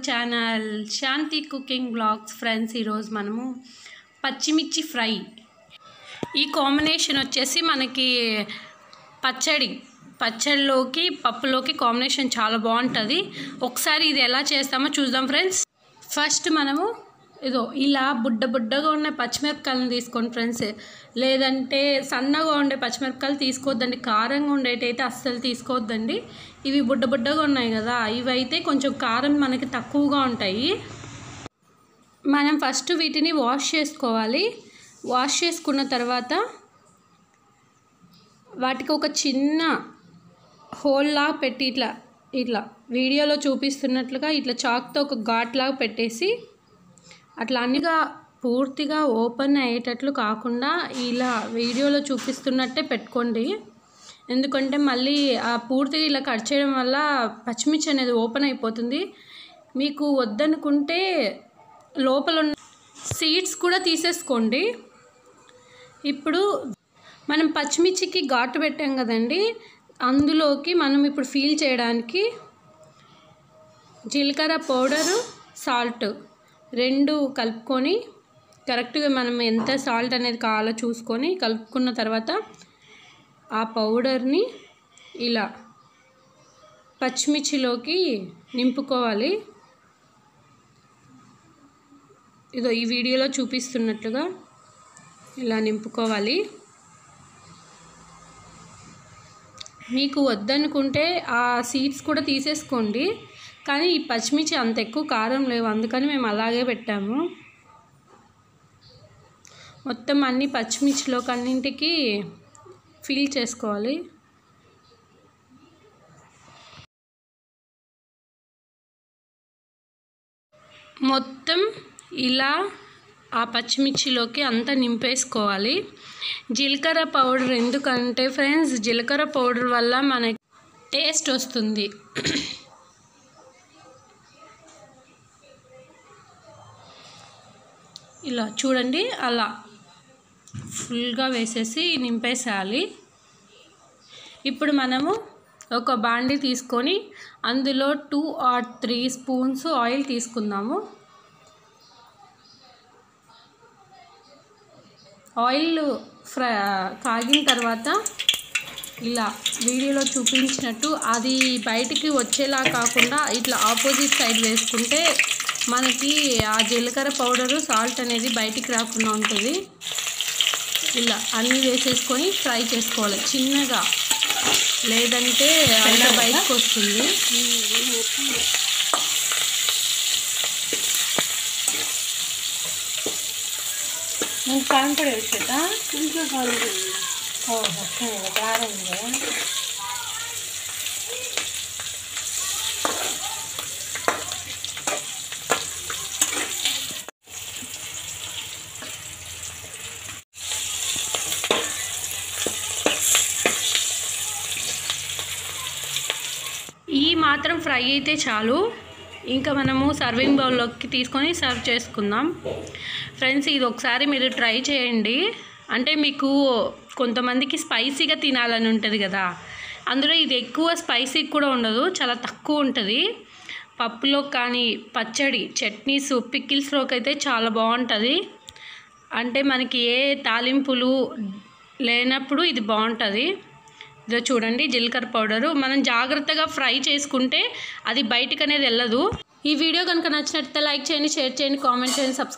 channel Shanti cooking blogs friends ఈరోజు మనము పచ్చిమిర్చి ఫ్రై ఈ కాంబినేషన్ వచ్చేసి మనకి పచ్చడి పచ్చడిలోకి పప్పులోకి కాంబినేషన్ చాలా బాగుంటుంది ఒకసారి ఇది ఎలా చేస్తామో చూద్దాం ఫ్రెండ్స్ ఫస్ట్ మనము ఇదో ఇలా బుడ్డ బుడ్డగా ఉన్న పచ్చిమిరపకాయలను తీసుకోండి ఫ్రెండ్స్ లేదంటే సన్నగా ఉండే పచ్చిమిరపకాయలు తీసుకోవద్దండి కారంగా ఉండేటైతే అస్సలు తీసుకోవద్దండి ఇవి బుడ్డ బుడ్డగా ఉన్నాయి కదా ఇవి అయితే కొంచెం కారం మనకి తక్కువగా ఉంటాయి మనం ఫస్ట్ వీటిని వాష్ చేసుకోవాలి వాష్ చేసుకున్న తర్వాత వాటికి ఒక చిన్న హోల్లా పెట్టి ఇట్లా ఇట్లా వీడియోలో చూపిస్తున్నట్లుగా ఇట్లా చాక్తో ఒక ఘాట్లాగా పెట్టేసి అట్లా అన్నిగా పూర్తిగా ఓపెన్ అయ్యేటట్లు కాకుండా ఇలా వీడియోలో చూపిస్తున్నట్టే పెట్టుకోండి ఎందుకంటే మళ్ళీ ఆ పూర్తిగా ఇలా కట్ చేయడం వల్ల పచ్చిమిర్చి అనేది ఓపెన్ అయిపోతుంది మీకు వద్దనుకుంటే లోపల ఉన్న సీడ్స్ కూడా తీసేసుకోండి ఇప్పుడు మనం పచ్చిమిర్చికి ఘాటు పెట్టాం కదండి అందులోకి మనం ఇప్పుడు ఫీల్ చేయడానికి జీలకర్ర పౌడరు సాల్ట్ రెండు కలుపుకొని కరెక్ట్గా మనం ఎంత సాల్ట్ అనేది కావాలో చూసుకొని కలుపుకున్న తర్వాత ఆ పౌడర్ని ఇలా పచ్చిమిర్చిలోకి నింపుకోవాలి ఇదో ఈ వీడియోలో చూపిస్తున్నట్లుగా ఇలా నింపుకోవాలి మీకు వద్దనుకుంటే ఆ సీడ్స్ కూడా తీసేసుకోండి కానీ ఈ పచ్చిమిర్చి అంత ఎక్కువ కారం లేవు అందుకని మేము అలాగే పెట్టాము మొత్తం అన్ని పచ్చిమిర్చిలోకి అన్నింటికి ఫీల్ చేసుకోవాలి మొత్తం ఇలా ఆ పచ్చిమిర్చిలోకి అంతా నింపేసుకోవాలి జీలకర్ర పౌడర్ ఎందుకంటే ఫ్రెండ్స్ జీలకర్ర పౌడర్ వల్ల మనకి టేస్ట్ వస్తుంది ఇలా చూడండి అలా ఫుల్గా వేసేసి నింపేసేయాలి ఇప్పుడు మనము ఒక బాండి తీసుకొని అందులో two or three spoons oil తీసుకుందాము ఆయిల్ ఫ్రై కాగిన తర్వాత ఇలా వీడియోలో చూపించినట్టు అది బయటికి వచ్చేలా కాకుండా ఇట్లా ఆపోజిట్ సైడ్ వేసుకుంటే మనకి ఆ జీలకర్ర పౌడరు సాల్ట్ అనేది బయటికి రాకుండా ఉంటుంది ఇలా అన్నీ వేసేసుకొని ఫ్రై చేసుకోవాలి చిన్నగా లేదంటే అంత బయటకు వస్తుంది నేను కారం పొడి వేసేదా ఇంట్లో కారం పొడి ఓహో కారం ఉందా ఈ మాత్రం ఫ్రై అయితే చాలు ఇంకా మనము సర్వింగ్ బౌల్లోకి తీసుకొని సర్వ్ చేసుకుందాం ఫ్రెండ్స్ ఇది ఒకసారి మీరు ట్రై చేయండి అంటే మీకు కొంతమందికి స్పైసీగా తినాలని ఉంటుంది కదా అందులో ఇది ఎక్కువ స్పైసీ కూడా ఉండదు చాలా తక్కువ ఉంటుంది పప్పులో కానీ పచ్చడి చట్నీస్ పికిల్స్లోకి అయితే చాలా బాగుంటుంది అంటే మనకి ఏ తాలింపులు లేనప్పుడు ఇది బాగుంటుంది ఇదో చూడండి జీలకర్ర పౌడరు మనం జాగ్రత్తగా ఫ్రై చేసుకుంటే అది బయటకు అనేది వెళ్ళదు ఈ వీడియో కనుక నచ్చినట్లయితే లైక్ చేయండి షేర్ చేయండి కామెంట్ చేయండి సబ్స్క్రైబ్